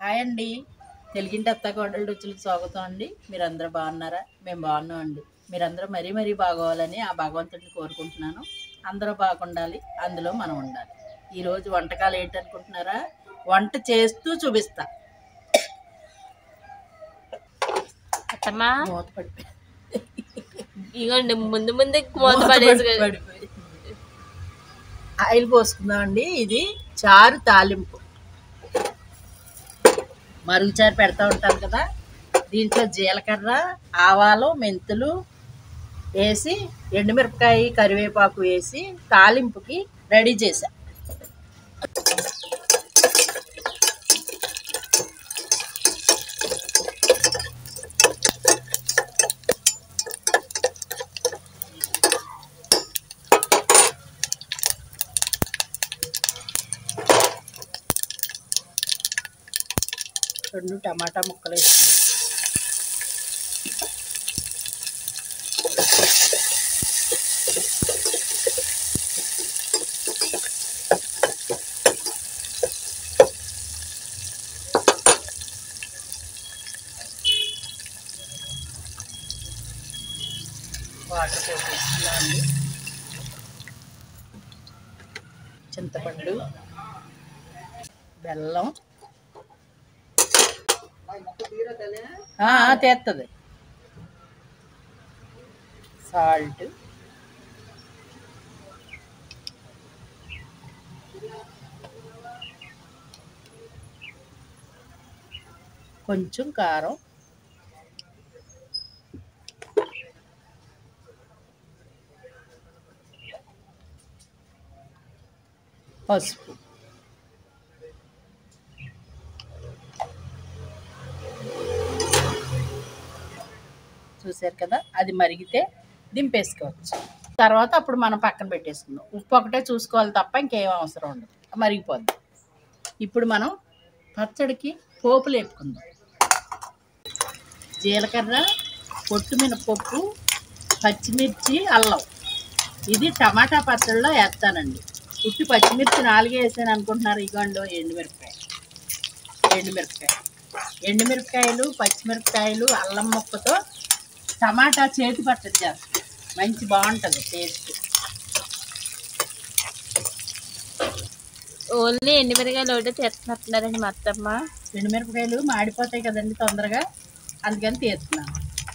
Hi అండి తెలుగింటి అత్త కోడలు రుచులకు స్వాగతం అండి మీరందరూ బాగున్నారా మేము బాగున్నాం అండి మీరందరూ మరీ మరీ బాగోవాలని ఆ భగవంతుడిని కోరుకుంటున్నాను అందరూ బాగుండాలి అందులో మనం ఉండాలి ఈరోజు వంటకాలు ఏంటనుకుంటున్నారా వంట చేస్తూ చూపిస్తా అత్తమ్మా మూత పడిపోయి ఇగోండి ముందు ముందు మూత మూత పడేసి పడి- పడిపోయి. ఆయిల్ పోసుకుందాం అండి ఇది చారు తాలింపు మరుగుచారు పెడతా ఉంటాను కదా దీంట్లో జీలకర్ర ఆవాలు మెంతులు వేసి ఎండుమిరపకాయ కరివేపాకు వేసి తాలింపుకి రెడీ చేశా రెండు టమాటా ముక్కలు వేసుకున్నాం వాటర్ పోసేస్తున్నాం అండి చింతపండు బెల్లం ఆ, ఆ, తీస్తుంది సాల్ట్ కొంచెం కారం పసుపు చూసారు కదా అది మరిగితే దింపేసుకోవచ్చు తర్వాత అప్పుడు మనం పక్కన పెట్టేసుకుందాం ఉప్పు ఒకటే చూసుకోవాలి తప్ప ఇంకేం అవసరం ఉండదు మరిగిపోద్ది ఇప్పుడు మనం పచ్చడికి పోపు లేపుకుందాం జీలకర్ర పొట్టు మినపప్పు పచ్చిమిర్చి అల్లం ఇది టమాటా పచ్చడిలో వేస్తానండి ఉట్టి పచ్చిమిర్చి నాలుగే వేసాను అనుకుంటున్నారు ఇగోండి ఎండుమిరపకాయ ఎండుమిరపకాయ ఎండుమిరపకాయలు పచ్చిమిరపకాయలు అల్లం ముక్కతో టమాటా చేతి పచ్చడి చేస్తాం మంచి బాగుంటుంది టేస్ట్ ఓన్లీ ఎండుమిరకాయలు ఒకటే తెస్తున్నట్టున్నారండి మా అత్తమ్మ ఎండుమిరపకాయలు మాడిపోతాయి కదండి తొందరగా అందుకని తీస్తున్నాను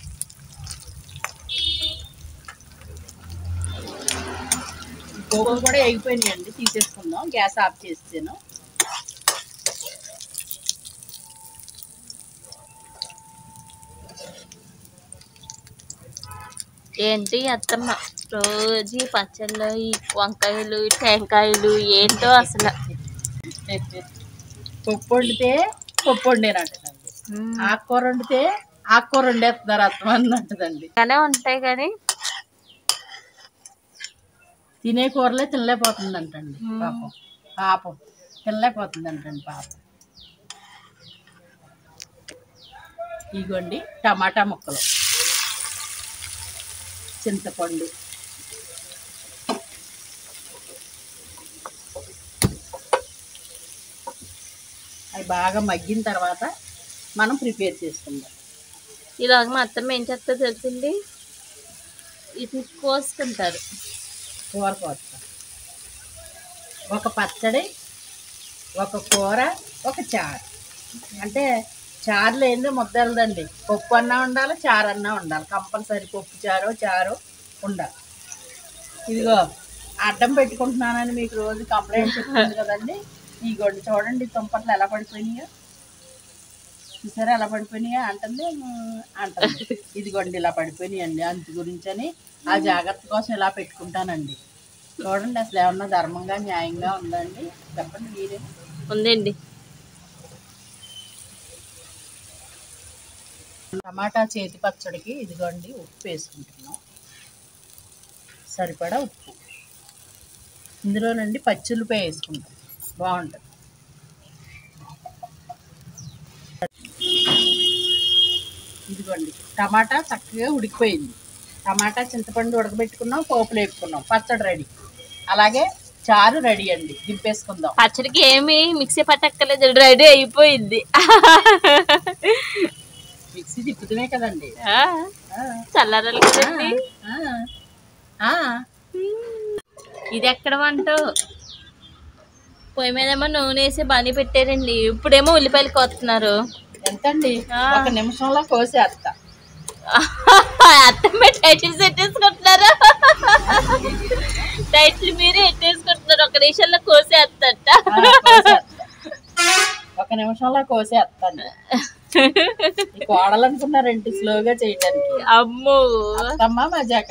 పోపులు కూడా ఎగిపోయినాయండి తీసేసుకుందాం గ్యాస్ ఆఫ్ చేస్తాను ఏంటి అత్తమ్మ రోజు ఈ పచ్చళ్ళు ఈ వంకాయలు ఈ టెంకాయలు ఏంటో అసలు పప్పు వండితే పప్పు వండేనంటదండి ఆకుకూర వండితే ఆకుకూర వండేస్తున్నారు అత్తమంది అంటదండి బాగానే ఉంటాయి కానీ తినే కూరలే తినలేకపోతుంది అంటండి పాపం పాపం తినలేకపోతుంది అంటండి పాపం ఇగోండి టమాటా ముక్కలు చింతపండు అవి బాగా మగ్గిన తర్వాత మనం ప్రిపేర్ చేసుకుందాం ఇలాగ మా అత్తమ్మ ఏం చేస్తా తెలిసింది వీటిని కోసుకుంటారు కూర కోస్తాం ఒక పచ్చడి ఒక కూర ఒక చారు అంటే చారు లేనిదే ముద్దలదండి పప్పు అన్నా ఉండాలి చారు అన్నా ఉండాలి కంపల్సరీ పప్పు చారు చారు ఉండాలి ఇదిగో అడ్డం పెట్టుకుంటున్నానని మీకు రోజు కంప్లైంట్ చెప్తుంది కదండి ఈ గొడ్డు చూడండి తుంపట్లు ఎలా పడిపోయినాయో చూసారా ఎలా పడిపోయినాయో అంటుంది "ఉమ్" అంటుంది ఇదిగోండి ఇలా పడిపోయినాయండి అందు గురించి అని ఆ జాగ్రత్త కోసం ఇలా పెట్టుకుంటానండి చూడండి అసలు ఏమన్నా ధర్మంగా న్యాయంగా ఉందండి చెప్పండి మీరే ఉందండి టమాటా చేతి పచ్చడికి ఇదిగోండి ఉప్పు వేసుకుంటున్నాం సరిపడా ఉప్పు ఇందులో నుండి పచ్చిమిరపకాయ వేసుకుంటాం బాగుంటుంది ఇదిగోండి టమాటా చక్కగా ఉడికిపోయింది టమాటా చింతపండు ఉడకబెట్టుకున్నాం పోపులు వేపుకున్నాం పచ్చడి రెడీ అలాగే చారు రెడీ అండి దింపేసుకుందాం పచ్చడికి ఏమి మిక్సీ పట్టక్కర్లేదు రెడీ అయిపోయింది మిక్సీ తిప్పుతుమే కదండి ఆ, ఆ, చల్లారాలి కదండి ఆ, ఆ. ఇది ఎక్కడ వంట పొయ్యి మీదేమో నూనె వేసి బాని పెట్టారండి ఇప్పుడేమో ఉల్లిపాయలు కోస్తున్నారు ఎంతండి ఆ. ఒక నిమిషంలో కోసేస్తా అత్తమ్మ టైటిల్స్ ఎట్టేసుకుంటున్నారు టైటిల్ మీరే ఎట్టేసుకుంటున్నారు ఒక నిమిషంలో కోసేస్తట ఆ, కోసేస్తా. ఒక నిమిషంలో కోసేస్తాను ఈ కోడలు అనుకున్నారేంటి స్లోగా చేయటానికి అమ్మో అత్తమ్మ మజాక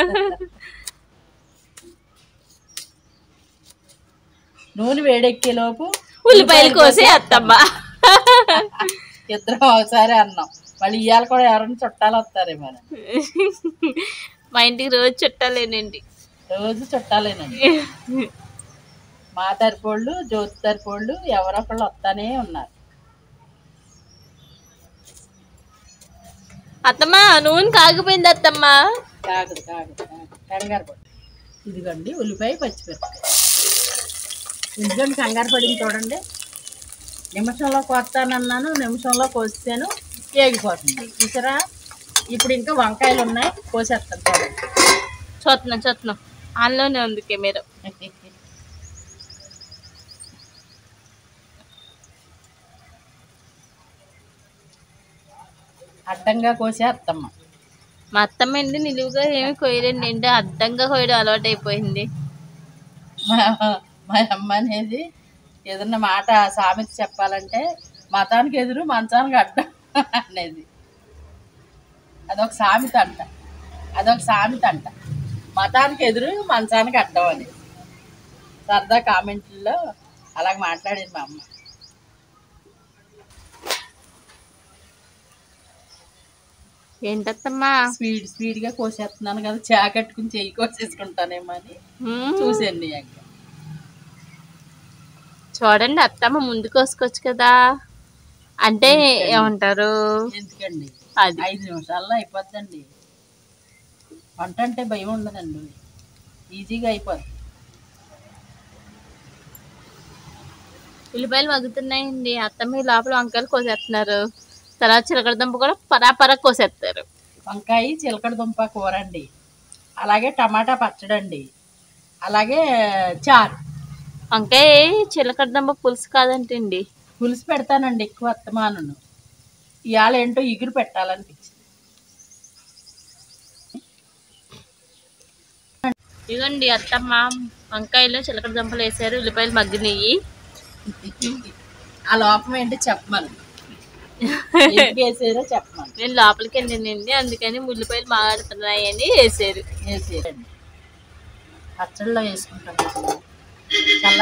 నూనె వేడెక్కే లోపు ఉల్లిపాయలు కోసే అత్తమ్మ ఇద్దరం ఒకసారి అన్నాం మళ్ళీ ఇవాళ కూడా ఎవరైనా చుట్టాలు వస్తారేమో మా ఇంటికి రోజు చుట్టాలేనండి రోజు చుట్టాలేనండి మా తరపోళ్ళు జ్యోతి తరపోళ్ళు ఎవరొకళ్ళు వస్తానే ఉన్నారు అత్తమ్మ నూనె కాగిపోయింది అత్తమ్మ కాగదు కాగదు కాగదు. కంగారు పడు ఇదిగోండి ఉల్లిపాయ పచ్చిమిరపకాయ ఎందుకంటే కంగారు పడింది చూడండి నిమిషంలో కోస్తానన్నాను నిమిషంలో కోసాను ఏగిపోతుంది చూసారా ఇప్పుడు ఇంకా వంకాయలు ఉన్నాయి కోసేస్తాను చూడండి చూస్తున్నాం చూస్తున్నాం అందులోనే ఉంది కెమెరా అడ్డంగా కోసే అత్తమ్మ మా అత్తమ్మ ఏంటి నిలువుగా ఏమి కొయ్యరండి ఏంటి అడ్డంగా కొయ్యడం అలవాటు అయిపోయింది మా మా అమ్మ అనేది ఏదన్నా మాట సామెత చెప్పాలంటే మతానికి ఎదురు మంచానికి అడ్డం అనేది అదొక సామెత అంట అదొక సామెత అంట మతానికి ఎదురు మంచానికి అడ్డం అని సరదా కామెంట్లో అలాగ మాట్లాడింది మా అమ్మ ఏంటత్తమ్మా స్పీడ్ స్పీడ్గా కోసేస్తున్నాను కదా చాకట్టుకుని చెయ్యి కోసేసుకుంటానేమో అని హ్మ్. చూసాను నీ అక్క చూడండి అత్తమ్మ ముందు కోసుకోవచ్చు కదా అంటే ఏమంటారు ఎందుకండి అది ఐదు నిమిషాల్లో అయిపోద్దండి వంట అంటే భయం ఉండదండి ఈజీగా అయిపోద్ది ఉల్లిపాయలు మగ్గుతున్నాయండి అత్తమ్మ ఈ లోపల వంకాయలు కోసేస్తున్నారు తర్వాత చిలకడ దుంప కూడా పరాపరా కోసేస్తారు వంకాయ చిలకడ దుంప కూర అండి అలాగే టమాటా పచ్చడండి అలాగే చారు వంకాయ చిలకడ దుంప పులుసు కాదంటండి పులుసు పెడతానండి ఎక్కువ అత్తమాను ఇవాళ ఏంటో ఇగురు పెట్టాలనిపించింది ఇదిగోండి అత్తమ్మ వంకాయలు చిలకడ దుంపలు వేసారు ఉల్లిపాయలు మగ్గినాయి ఆ లోపం ఏంటో చెప్పమను ఎందుకు వేసారో చెప్పమను నేను లోపలికి వెళ్ళిందండి అందుకని ఉల్లిపాయలు మాడుతున్నాయని వేసారు వేసేయండి పచ్చడిలో వేసుకుంటాం కదా. చల్ల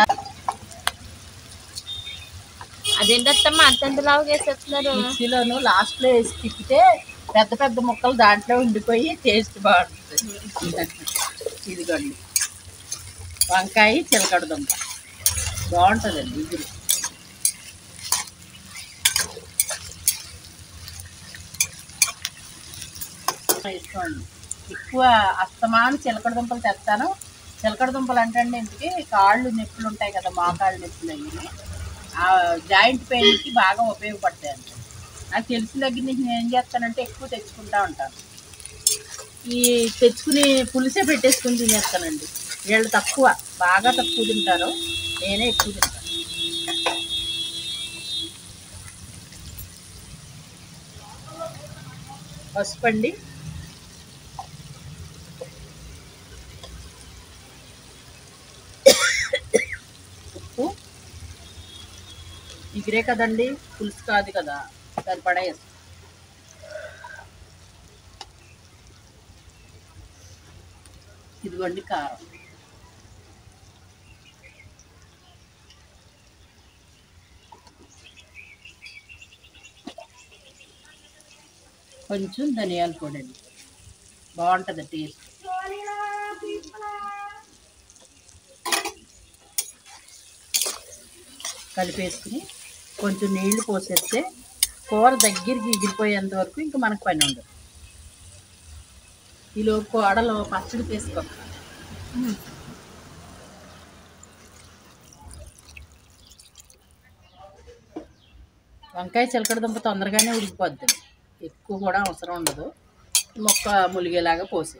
అదేంటి అత్తమ్మ అంతంత లావుగా వేసేస్తున్నారు మిక్సీలోను లాస్ట్లో వేసి తిప్పితే పెద్ద పెద్ద ముక్కలు దాంట్లో ఉండిపోయి టేస్ట్ బాగుంటుంది ఇదిగోండి వంకాయ చిలకడ దుంప బాగుంటుందండి ఇది వేసుకోండి ఎక్కువ అస్తమాను చిలకడ దుంపలు తెస్తాను చిలకడ దుంపలు అంటే ఇంటికి కాళ్ళు నొప్పులు ఉంటాయి కదా మోకాళ్ళు నొప్పులు అవి ఆ జాయింట్ పెయిన్కి బాగా ఉపయోగపడతాయి అండి నాకు తెలిసిన దగ్గర నుంచి నేను ఏం చేస్తానంటే ఎక్కువ తెచ్చుకుంటా ఉంటాను ఈ తెచ్చుకుని పులిసే పెట్టేసుకుని తినేస్తానండి వీళ్ళు తక్కువ బాగా తక్కువ తింటారు నేనే ఎక్కువ తింటాను పసుపు అండి ఉప్పు ఇగిరే కదండి పులుసు కాదు కదా సరిపడా వేస్తాం ఇదిగోండి కారం కొంచెం ధనియాల పొడి అండి బాగుంటుంది టేస్ట్ కలిపేసుకుని కొంచెం నీళ్లు పోసేస్తే కూర దగ్గరికి ఎగిరిపోయేంత వరకు ఇంకా మనకు పని ఉండదు ఈలో కోడలో పచ్చడి తీసుకో వంకాయ చిలకడ దుంప తొందరగానే ఉడికిపోద్ది ఎక్కువ కూడా అవసరం ఉండదు మొక్క ములిగేలాగా పోసి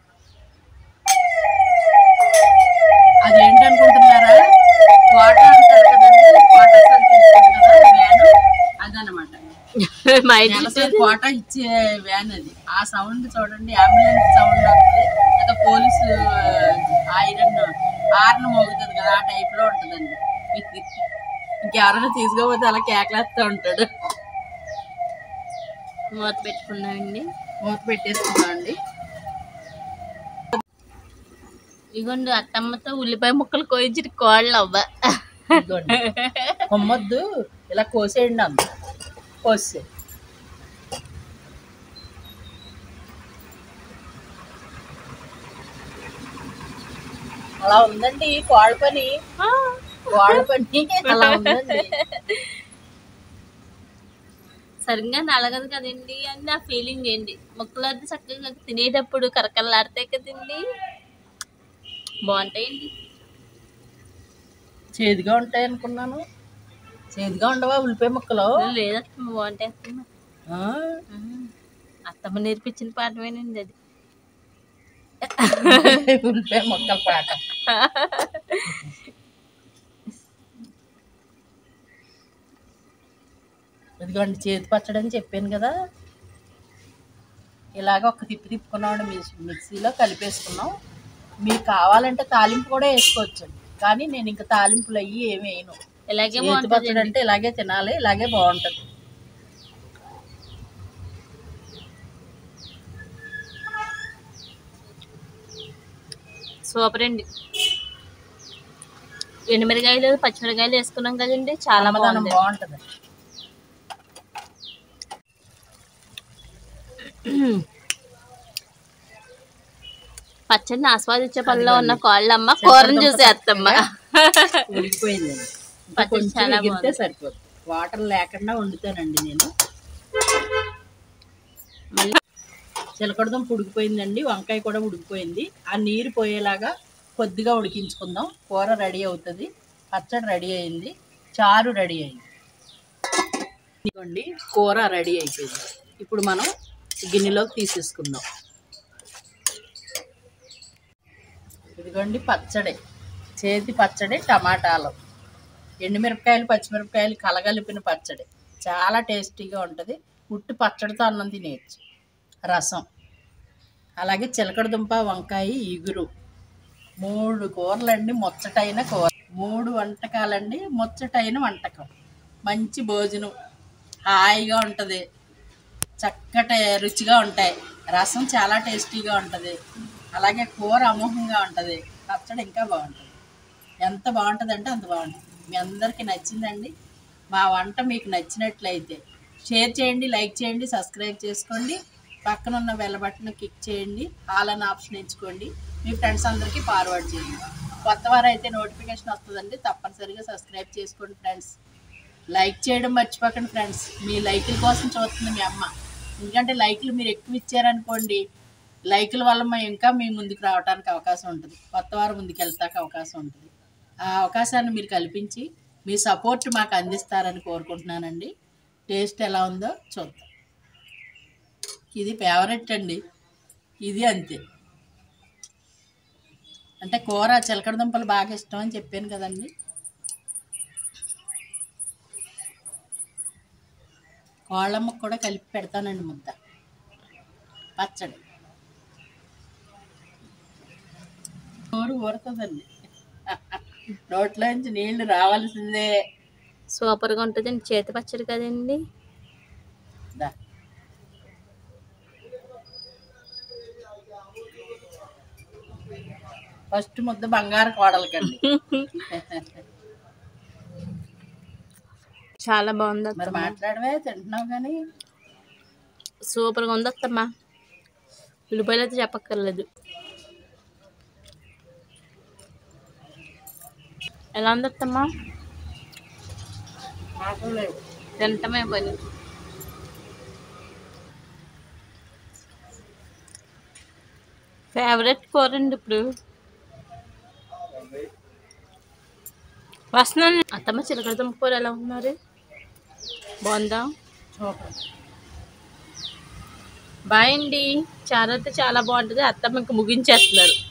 అది ఏంటనుకుంటున్నారా వాటర్ అంటారు కదండి వాటర్ తీసుకుంటారు కదా వ్యాన్ అదనమాట మా ఇంట్లో నెలసరి కోట ఇచ్చే వ్యాన్ అది ఆ సౌండ్ చూడండి అంబులెన్స్ సౌండ్ వస్తుంది లేదా పోలీసు ఐరన్ హార్న్ మోగుతుంది కదా ఆ టైప్ లో ఉంటుందండి ఇంకెవరైనా తీసుకోపోతే అలా కేకలేస్తూ ఉంటాడు మూత పెట్టుకున్నామండి మూత పెట్టేసుకున్నామండి ఇగోండి అత్తమ్మతో ఉల్లిపాయ ముక్కలు కోయించి కోళ్ళు అవ్వ ఇదిగోండి కొమ్మొద్దు ఇలా కోసేయండి అంత కోసే అలా ఉందండి కోళ్ళ పని కోళ్ళ పని అలా ఉందండి సరిగ్గా నలగదు కదండి అని నా ఫీలింగ్ ఏంటి ముక్కలు అయితే చక్కగా తినేటప్పుడు కరకరలాడతాయి కదండి బాగుంటాయండి చేదుగా ఉంటాయి అనుకున్నాను చేదుగా ఉండవా ఉల్లిపాయ ముక్కలు లేదత్తమ్మ బాగుంటాయి అత్తమ్మ ఆ, ఉమ్. అత్తమ్మ నేర్పించిన పాఠమేనండి అది ఉల్లిపాయ ముక్కల పాట ఇదిగోండి చేతి పచ్చడి అని చెప్పాను కదా ఇలాగ ఒక తిప్పి తిప్పుకున్నాం మిక్సీలో కలిపేసుకున్నాం మీకు కావాలంటే తాలింపు కూడా వేసుకోవచ్చండి కానీ నేను ఇంకా తాలింపులు అయ్యి ఏమి వేయను ఇలాగే చేతి బాగుంటుంది పచ్చడి అంటే ఇలాగే తినాలి ఇలాగే బాగుంటుంది సూపర్ అండి ఎండుమిరకాయలు పచ్చిమిరకాయలు వేసుకున్నాం కదండి చాలా అమ్మదనం బాగుంది బాగుంటుంది పచ్చడిని ఆస్వాదించే పనిలో ఉన్న కోళ్ళమ్మ కూరను చూసి అత్తమ్మ ఉడికిపోయిందండి ఇంకా పచ్చడి కొంచెం చాలా ఎగిరితే సరిపోదు వాటర్ లేకుండా వండుతానండి నేను మళ్ళీ చిలకడదుంప ఉడికిపోయిందండి వంకాయ కూడా ఉడికిపోయింది ఆ నీరు పోయేలాగా కొద్దిగా ఉడికించుకుందాం కూర రెడీ అవుతుంది పచ్చడి రెడీ అయింది చారు రెడీ అయింది ఇదిగోండి కూర రెడీ అయిపోయింది ఇప్పుడు మనం గిన్నెలోకి తీసేసుకుందాం ఇదిగోండి పచ్చడి చేతి పచ్చడి టమాటాలు ఎండుమిరపకాయలు పచ్చిమిరపకాయలు కలగలిపిన పచ్చడి చాలా టేస్టీగా ఉంటుంది ఉట్టి పచ్చడితో అన్నం తినేయచ్చు రసం అలాగే చిలకడదుంప వంకాయ ఇగురు మూడు కూరలండి ముచ్చటైన కూర మూడు వంటకాలండి ముచ్చటైన వంటకం మంచి భోజనం హాయిగా ఉంటుంది చక్కటి రుచిగా ఉంటాయి రసం చాలా టేస్టీగా ఉంటుంది అలాగే కూర అమోఘంగా ఉంటుంది పచ్చడి ఇంకా బాగుంటుంది ఎంత బాగుంటుందంటే అంత బాగుంటుంది మీ అందరికీ నచ్చిందండి మా వంట మీకు నచ్చినట్లయితే షేర్ చేయండి లైక్ చేయండి సబ్స్క్రైబ్ చేసుకోండి పక్కన ఉన్న బెల్ బటన్ క్లిక్ చేయండి ఆల్ అని ఆప్షన్ ఎంచుకోండి మీ ఫ్రెండ్స్ అందరికీ ఫార్వర్డ్ చేయండి కొత్త వారు అయితే నోటిఫికేషన్ వస్తుందండి తప్పనిసరిగా సబ్స్క్రైబ్ చేసుకోండి ఫ్రెండ్స్ లైక్ చేయడం మర్చిపోకండి ఫ్రెండ్స్ మీ లైకుల కోసం చూస్తుంది మీ అమ్మ ఎందుకంటే లైకులు మీరు ఎక్కువ ఇచ్చారనుకోండి లైకుల వల్ల మేము ఇంకా మీ ముందుకు రావడానికి అవకాశం ఉంటుంది కొత్త వారు ముందుకు వెళ్తాక అవకాశం ఉంటుంది ఆ అవకాశాన్ని మీరు కల్పించి మీ సపోర్ట్ మాకు అందిస్తారని కోరుకుంటున్నానండి టేస్ట్ ఎలా ఉందో చూద్దాం ఇది ఫేవరెట్ అండి ఇది అంతే అంటే కూర చిలకడ దుంపలు బాగా ఇష్టం అని చెప్పాను కదండి కోళ్ళమ్మకు కూడా కలిపి పెడతానండి ముద్ద పచ్చడి నోరు ఊరుతుందండి నోట్లోంచి నీళ్లు రావాల్సిందే సూపర్గా ఉంటుందండి చేతి పచ్చడి కదండి దా ఫస్ట్ ముద్ద బంగారు కోడలకండి చాలా బాగుంది మరి అత్తమ్మ మాట్లాడవే తింటున్నావు కానీ సూపర్గా ఉంది అత్తమ్మ ఉల్లిపాయలు అయితే చెప్పక్కర్లేదు ఎలా ఉంది అత్తమ్మ మాటలు లేవు తింటమే పని ఫేవరెట్ కూర అండి ఇప్పుడు వస్తున్నాను అత్తమ్మ చిలకడ దుంప కూర ఎలా ఉన్నారు బాగుందా సూపర్ బాయ్ అండి చాలా అయితే చాలా బాగుంటుంది అత్తమ్మ ఇంక ముగించేస్తున్నారు